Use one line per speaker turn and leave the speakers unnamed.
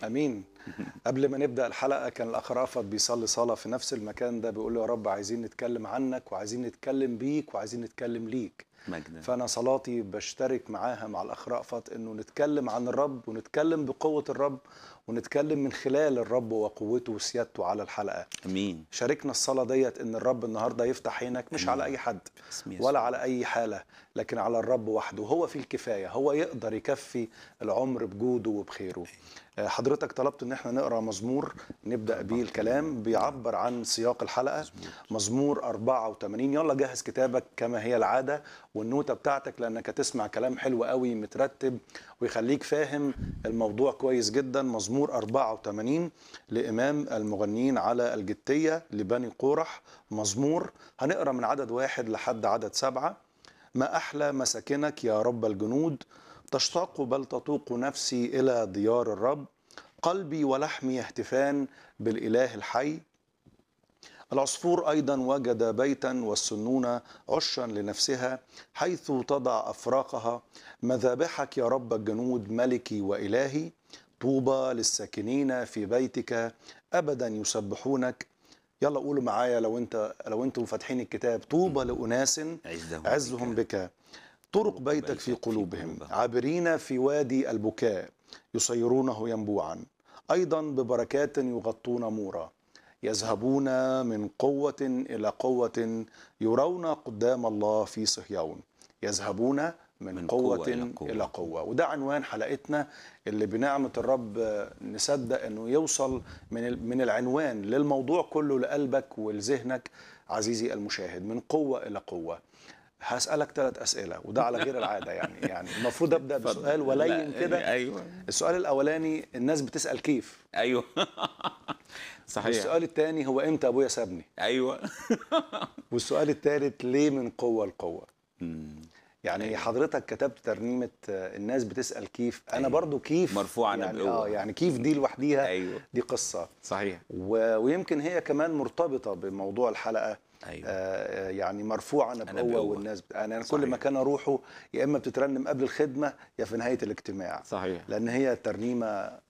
امين قبل ما نبدا الحلقه كان الاخ رأفت بيصلي صلاه في نفس المكان ده بيقول له يا رب عايزين نتكلم عنك وعايزين نتكلم بيك وعايزين نتكلم ليك
مجدا
فانا صلاتي بشترك معاها مع الاخ رأفت انه نتكلم عن الرب ونتكلم بقوه الرب ونتكلم من خلال الرب وقوته وسيادته على الحلقه
امين
شاركنا الصلاه ديت ان الرب النهارده يفتح عينك مش على اي حد
باسم يسوع.
ولا على اي حاله لكن على الرب وحده هو فيه الكفايه هو يقدر يكفي العمر بجوده وبخيره آه، حضرتك طلبت ان احنا نقرا مزمور نبدا بيه الكلام بيعبر عن سياق الحلقه مزمور 84 يلا جهز كتابك كما هي العاده والنوته بتاعتك لانك هتسمع كلام حلو قوي مترتب ويخليك فاهم الموضوع كويس جدا مزمور 84 لامام المغنيين على الجتيه لبني قورح مزمور هنقرا من عدد واحد لحد عدد سبعه ما أحلى مساكنك يا رب الجنود تشتاق بل تطوق نفسي إلى ديار الرب قلبي ولحمي يهتفان بالإله الحي العصفور أيضا وجد بيتا والسنونة عشا لنفسها حيث تضع أفراقها مذابحك يا رب الجنود ملكي وإلهي طوبى للساكنين في بيتك أبدا يسبحونك يلا قولوا معايا لو انت لو انتم فاتحين الكتاب طوبى لأناس
عزهم
عزهم بك طرق بيتك في قلوبهم عابرين في وادي البكاء يصيرونه ينبوعا أيضا ببركات يغطون مورا يذهبون من قوة إلى قوة يرون قدام الله في صهيون يذهبون من,
من
قوة,
قوة
إلى,
إلى
قوة.
قوة.
إلى قوة وده عنوان حلقتنا اللي بنعمة الرب آه، نصدق أنه يوصل من ال- من العنوان للموضوع كله لقلبك ولذهنك عزيزي المشاهد من قوة إلى قوة هسألك ثلاث أسئلة وده على غير العادة يعني يعني المفروض أبدأ بسؤال ولين
لا،
كده
ايوه
السؤال الأولاني الناس بتسأل كيف
ايوه صحيح
والسؤال الثاني هو إمتى أبويا سابني
ايوه
والسؤال الثالث ليه من قوة لقوة
مم.
يعني حضرتك كتبت ترنيمة آه، الناس بتسأل كيف أنا
أيوة.
برضو كيف
مرفوعة
يعني
بقوة.
آه يعني كيف دي لوحديها
ايوه
دي قصة
صحيح
و... ويمكن هي كمان مرتبطة بموضوع الحلقة
ايوه
آه يعني مرفوعة أنا
أنا
بقوة
بقوة.
والناس بت... أنا كل
صحيح.
مكان أروحه يا إما بتترنم قبل الخدمة يا في نهاية الاجتماع
صحيح
لأن هي ترنيمة